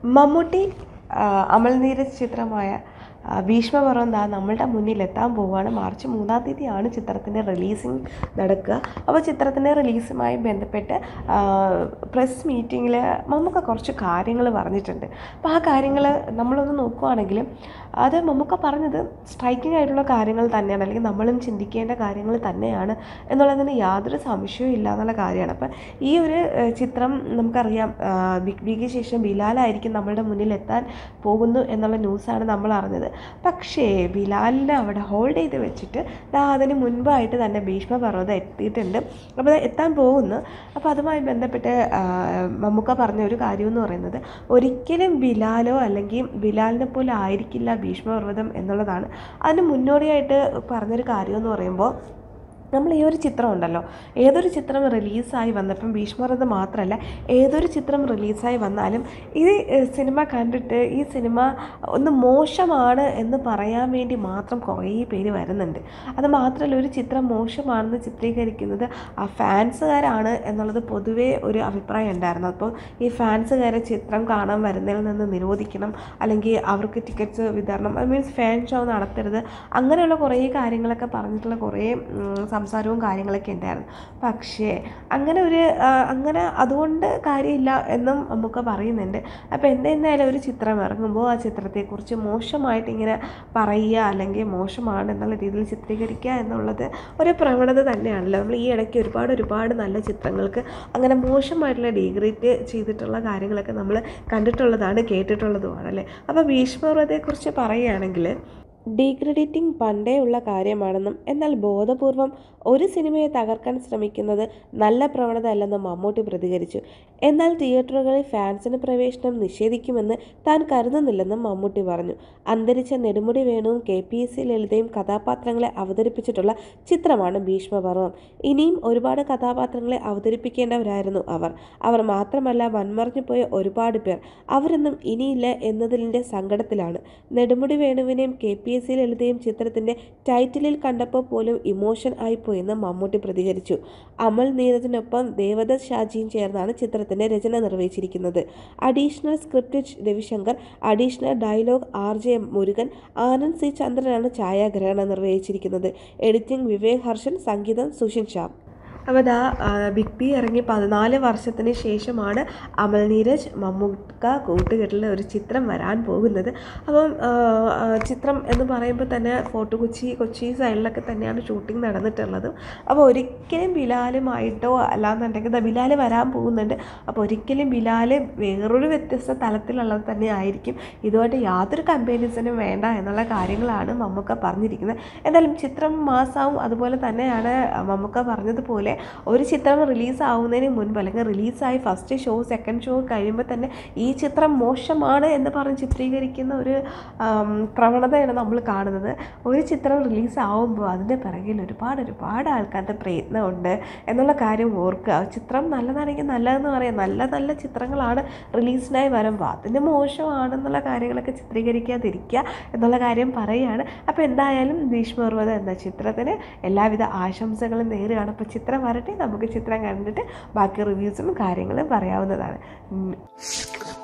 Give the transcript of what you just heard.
മമ്മൂട്ടി ആ, അമൽ നീരജ് ചിത്രമായ ആ, ഭീഷ്മപർവം ദാ നമ്മളുടെ മുന്നിൽ എത്താൻ പോവുകയാണ് മാർച്ച് മൂന്നാം തീയതിയാണ് ചിത്രത്തിൻ്റെ റിലീസിങ് നടക്കുക അപ്പോൾ ചിത്രത്തിൻ്റെ റിലീസുമായി ബന്ധപ്പെട്ട് പ്രസ് മീറ്റിങ്ങിൽ മമ്മൂക്ക കുറച്ച് കാര്യങ്ങൾ പറഞ്ഞിട്ടുണ്ട് അപ്പോൾ ആ കാര്യങ്ങൾ നമ്മളൊന്ന് നോക്കുവാണെങ്കിൽ അത് മമ്മൂക്ക പറഞ്ഞത് സ്ട്രൈക്കിംഗ് ആയിട്ടുള്ള കാര്യങ്ങൾ തന്നെയാണ് അല്ലെങ്കിൽ നമ്മളും ചിന്തിക്കേണ്ട കാര്യങ്ങൾ തന്നെയാണ് എന്നുള്ളതിന് യാതൊരു സംശയവും ഇല്ല എന്നുള്ള കാര്യമാണ് അപ്പം ഈ ഒരു ഏഹ്, ചിത്രം നമുക്കറിയാം ആ, ബിഗ് ബിക്ക് ശേഷം ബിലാലായിരിക്കും നമ്മളുടെ മുന്നിൽ എത്താൻ പോകുന്നു എന്നുള്ള ന്യൂസാണ് നമ്മൾ അറിഞ്ഞത് പക്ഷേ ബിലാലിനെ അവിടെ ഹോൾഡ് ചെയ്ത് വെച്ചിട്ട് ദാ അതിന് മുൻപായിട്ട് തന്നെ ഭീഷ്മപർവ്വതം എത്തിയിട്ടുണ്ട് അപ്പോൾ അത് എത്താൻ പോകുന്നു അപ്പോൾ അതുമായി ബന്ധപ്പെട്ട് ആ, മമ്മൂക്ക പറഞ്ഞ ഒരു കാര്യം എന്ന് പറയുന്നത് ഒരിക്കലും ബിലാലോ അല്ലെങ്കിൽ ബിലാലിനെ പോലെ ആയിരിക്കില്ല ഭീഷ്മപർവ്വതം എന്നുള്ളതാണ് അതിന് മുന്നോടിയായിട്ട് പറഞ്ഞൊരു കാര്യം എന്ന് പറയുമ്പോൾ നമ്മൾ ഈ ഒരു ചിത്രം ഉണ്ടല്ലോ ഏതൊരു ചിത്രം റിലീസായി വന്നപ്പം ഭീഷ്മപർവ്വതം മാത്രമല്ല ഏതൊരു ചിത്രം റിലീസായി വന്നാലും ഈ ഏഹ്, സിനിമ കണ്ടിട്ട് ഈ സിനിമ ഒന്ന് മോശമാണ് എന്ന് പറയാൻ വേണ്ടി മാത്രം കുറേ പേര് വരുന്നുണ്ട് അത് മാത്രമല്ല ഒരു ചിത്രം മോശമാണെന്ന് ചിത്രീകരിക്കുന്നത് ആ ഫാൻസുകാരാണ് എന്നുള്ളത് പൊതുവേ ഒരു അഭിപ്രായം ഉണ്ടായിരുന്നു അപ്പോൾ ഈ ഫാൻസുകാരെ ചിത്രം കാണാൻ വരുന്നതിൽ നിന്ന് നിരോധിക്കണം അല്ലെങ്കിൽ അവർക്ക് ടിക്കറ്റ്സ് വിതരണം ഐ മീൻസ് ഫാൻ ഷോ നടത്തരുത് അങ്ങനെയുള്ള കുറേ കാര്യങ്ങളൊക്കെ പറഞ്ഞിട്ടുള്ള കുറേ ഉം, സംസാരവും കാര്യങ്ങളൊക്കെ ഉണ്ടായിരുന്നു പക്ഷേ അങ്ങനെ ഒരു ആ, അങ്ങനെ അതുകൊണ്ട് കാര്യമില്ല എന്നും നമുക്ക് പറയുന്നുണ്ട് അപ്പോൾ എന്തായാലും ഒരു ചിത്രം ഇറങ്ങുമ്പോൾ ആ ചിത്രത്തെക്കുറിച്ച് മോശമായിട്ട് ഇങ്ങനെ പറയുക അല്ലെങ്കിൽ മോശമാണ് എന്നുള്ള രീതിയിൽ ചിത്രീകരിക്കുക എന്നുള്ളത് ഒരു പ്രവണത തന്നെയാണല്ലോ നമ്മൾ ഈ ഇടയ്ക്ക് ഒരുപാട് ഒരുപാട് നല്ല ചിത്രങ്ങൾക്ക് അങ്ങനെ മോശമായിട്ടുള്ള ഡീഗ്രേറ്റ് ചെയ്തിട്ടുള്ള കാര്യങ്ങളൊക്കെ നമ്മൾ കണ്ടിട്ടുള്ളതാണ് കേട്ടിട്ടുള്ളതുമാണ് അല്ലേ അപ്പോൾ ഭീഷ്മപർവ്വതത്തെക്കുറിച്ച് പറയുകയാണെങ്കിൽ ഡീഗ്രഡേറ്റിംഗ് പണ്ടേ ഉള്ള കാര്യമാണെന്നും എന്നാൽ ബോധപൂർവം ഒരു സിനിമയെ തകർക്കാൻ ശ്രമിക്കുന്നത് നല്ല പ്രവണത അല്ലെന്നും മമ്മൂട്ടി പ്രതികരിച്ചു എന്നാൽ തിയേറ്ററുകളിൽ ഫാൻസിന് പ്രവേശനം നിഷേധിക്കുമെന്ന് താൻ കരുതുന്നില്ലെന്നും മമ്മൂട്ടി പറഞ്ഞു അന്തരിച്ച നെടുമുടി വേണുവും കെ പി എസ് സി ലളിതയും കഥാപാത്രങ്ങളെ അവതരിപ്പിച്ചിട്ടുള്ള ചിത്രമാണ് ഭീഷ്മപർവം ഇനിയും ഒരുപാട് കഥാപാത്രങ്ങളെ അവതരിപ്പിക്കേണ്ടവരായിരുന്നു അവർ അവർ മാത്രമല്ല മൺമറഞ്ഞു പോയ ഒരുപാട് പേർ അവരൊന്നും ഇനിയില്ല എന്നതിൻ്റെ സങ്കടത്തിലാണ് നെടുമുടി വേണുവിനെയും കെ പി എസ് സി ലളിതയും ചിത്രത്തിൻ്റെ ടൈറ്റിലിൽ കണ്ടപ്പോൾ പോലും ഇമോഷൻ ആയിപ്പോയെന്ന് മമ്മൂട്ടി പ്രതികരിച്ചു അമൽ നീരജിനൊപ്പം ദേവദത്ത് ഷാജിയും ചേർന്നാണ് ചിത്രത്തിൻ്റെ രചന നിർവഹിച്ചിരിക്കുന്നത് additional script Ravishankar additional dialogue R J Murugan Anand C ചന്ദ്രനാണ് ഛായാഗ്രഹണം നിർവഹിച്ചിരിക്കുന്നത് എഡിറ്റിംഗ് വിവേക് ഹർഷൻ സംഗീതം സുഷിൻ ശ്യാം അപ്പോൾ ദാ ആ, ബിഗ് ബി ഇറങ്ങി പതിനാല് വർഷത്തിന് ശേഷമാണ് അമൽ നീരജ് മമ്മൂക്ക കൂട്ടുകെട്ടിൽ ഒരു ചിത്രം വരാൻ പോകുന്നത് അപ്പം ആ, ആ, ചിത്രം എന്ന് പറയുമ്പോൾ തന്നെ ഫോർട്ട് കൊച്ചി കൊച്ചി സൈഡിലൊക്കെ തന്നെയാണ് ഷൂട്ടിംഗ് നടന്നിട്ടുള്ളത് അപ്പോൾ ഒരിക്കലും ബിലാലുമായിട്ടോ അല്ലാന്നുണ്ടെങ്കിൽ ദാ ബിലാൽ വരാൻ പോകുന്നുണ്ട് അപ്പോൾ ഒരിക്കലും ബിലാൽ വേറൊരു വ്യത്യസ്ത തലത്തിലുള്ളത് തന്നെ ആയിരിക്കും ഇതുമായിട്ട് യാതൊരു കമ്പാരിസനും വേണ്ട എന്നുള്ള കാര്യങ്ങളാണ് മമ്മൂക്ക പറഞ്ഞിരിക്കുന്നത് എന്തായാലും ചിത്രം മാസാവും അതുപോലെ തന്നെയാണ് മമ്മൂക്ക പറഞ്ഞതുപോലെ ഒരു ചിത്രം റിലീസ് ആവുന്നതിന് മുൻപ് അല്ലെങ്കിൽ റിലീസായി ഫസ്റ്റ് ഷോ സെക്കൻഡ് ഷോ കഴിയുമ്പോൾ തന്നെ ഈ ചിത്രം മോശമാണ് എന്ന് പറഞ്ഞ് ചിത്രീകരിക്കുന്ന ഒരു ആം, പ്രവണതയാണ് നമ്മൾ കാണുന്നത് ഒരു ചിത്രം റിലീസ് ആവുമ്പോൾ അതിൻ്റെ പിറകിൽ ഒരുപാട് ഒരുപാട് ആൾക്കാരുടെ പ്രയത്നമുണ്ട് എന്നുള്ള കാര്യം ഓർക്കുക ചിത്രം നല്ലതാണെങ്കിൽ നല്ലതെന്ന് പറയാം നല്ല നല്ല ചിത്രങ്ങളാണ് റിലീസിനായി വരുമ്പോൾ അതിന് മോശമാണെന്നുള്ള കാര്യങ്ങളൊക്കെ ചിത്രീകരിക്കാതിരിക്കുക എന്നുള്ള കാര്യം പറയുകയാണ് അപ്പോൾ എന്തായാലും ഭീഷ്മപർവ്വതം എന്ന ചിത്രത്തിന് എല്ലാവിധ ആശംസകളും നേരുകയാണ് അപ്പോൾ ചിത്രം വരട്ടെ നമുക്ക് ചിത്രം കണ്ടിട്ട് ബാക്കി റിവ്യൂസും കാര്യങ്ങളും പറയാവുന്നതാണ് ഉം.